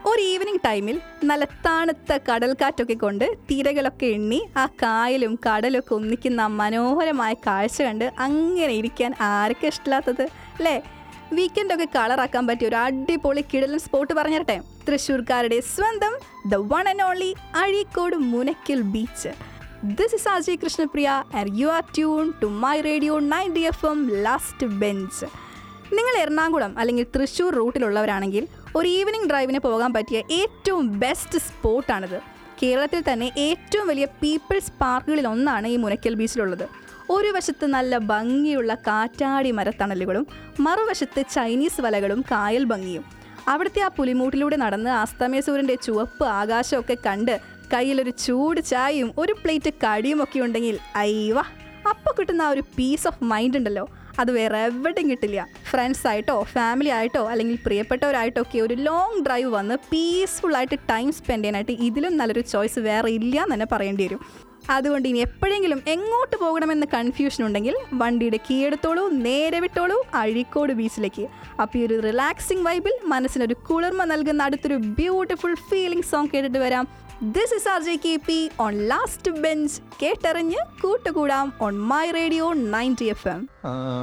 ഒരു ഈവനിങ് ടൈമിൽ നല്ല തണുത്ത കടൽക്കാറ്റൊക്കെ കൊണ്ട് തിരകളൊക്കെ എണ്ണി ആ കായലും കടലൊക്കെ ഒന്നിക്കുന്ന ആ മനോഹരമായ കാഴ്ച കണ്ട് അങ്ങനെ ഇരിക്കാൻ ആരൊക്കെ ഇഷ്ടമില്ലാത്തത് അല്ലേ വീക്കെൻഡൊക്കെ കളറാക്കാൻ പറ്റിയ ഒരു അടിപൊളി കിടലൻ സ്പോട്ട് പറഞ്ഞിരട്ടെ തൃശ്ശൂർക്കാരുടെ സ്വന്തം the one and only Azhikode മുനക്കിൽ beach this is Ajay Krishnapriya and you are tune to my radio nine D F M last bench നിങ്ങൾ എറണാകുളം അല്ലെങ്കിൽ തൃശ്ശൂർ റൂട്ടിലുള്ളവരാണെങ്കിൽ ഒരു ഈവനിങ് ഡ്രൈവിന് പോകാൻ പറ്റിയ ഏറ്റവും ബെസ്റ്റ് സ്പോട്ടാണിത് കേരളത്തിൽ തന്നെ ഏറ്റവും വലിയ പീപ്പിൾസ് പാർക്കുകളിൽ ഒന്നാണ് ഈ മുനക്കൽ ബീച്ചിലുള്ളത് ഒരു വശത്ത് നല്ല ഭംഗിയുള്ള കാറ്റാടി മരത്തണലുകളും മറുവശത്ത് ചൈനീസ് വലകളും കായൽ ഭംഗിയും അവിടുത്തെ ആ പുലിമൂട്ടിലൂടെ നടന്ന് അസ്തമയ സൂര്യൻ്റെ ചുവപ്പ് ആകാശമൊക്കെ കണ്ട് കയ്യിലൊരു ചൂട് ചായയും ഒരു പ്ലേറ്റ് കടിയും ഒക്കെ ഉണ്ടെങ്കിൽ അയ്യവ അപ്പോൾ കിട്ടുന്ന ആ ഒരു പീസ് ഓഫ് മൈൻഡ് ഉണ്ടല്ലോ അത് വേറെ എവിടെയും കിട്ടില്ല ഫ്രണ്ട്സ് ആയിട്ടോ ഫാമിലി ആയിട്ടോ അല്ലെങ്കിൽ പ്രിയപ്പെട്ടവരായിട്ടോ ഒക്കെ ഒരു ലോങ് ഡ്രൈവ് വന്ന് പീസ്ഫുൾ ആയിട്ട് ടൈം സ്പെൻഡ് ചെയ്യാനായിട്ട് ഇതിലും നല്ലൊരു ചോയ്സ് വേറെ ഇല്ല എന്ന് തന്നെ പറയേണ്ടി വരും അതുകൊണ്ട് ഇനി എപ്പോഴെങ്കിലും എങ്ങോട്ട് പോകണമെന്ന് കൺഫ്യൂഷൻ ഉണ്ടെങ്കിൽ വണ്ടിയുടെ കീ എടുത്തോളൂ നേരെ വിട്ടോളൂ അഴീക്കോട് ബീച്ചിലേക്ക് അപ്പോൾ ഈ ഒരു റിലാക്സിംഗ് വൈബിൽ മനസ്സിനൊരു കുളിർമ നൽകുന്ന അടുത്തൊരു ബ്യൂട്ടിഫുൾ ഫീലിംഗ് സോങ് കേട്ടിട്ട് വരാം this is R J K P on last bench കേട്ടറിഞ്ഞ് കൂട്ടുകൂടാം on my radio ninety F M ആ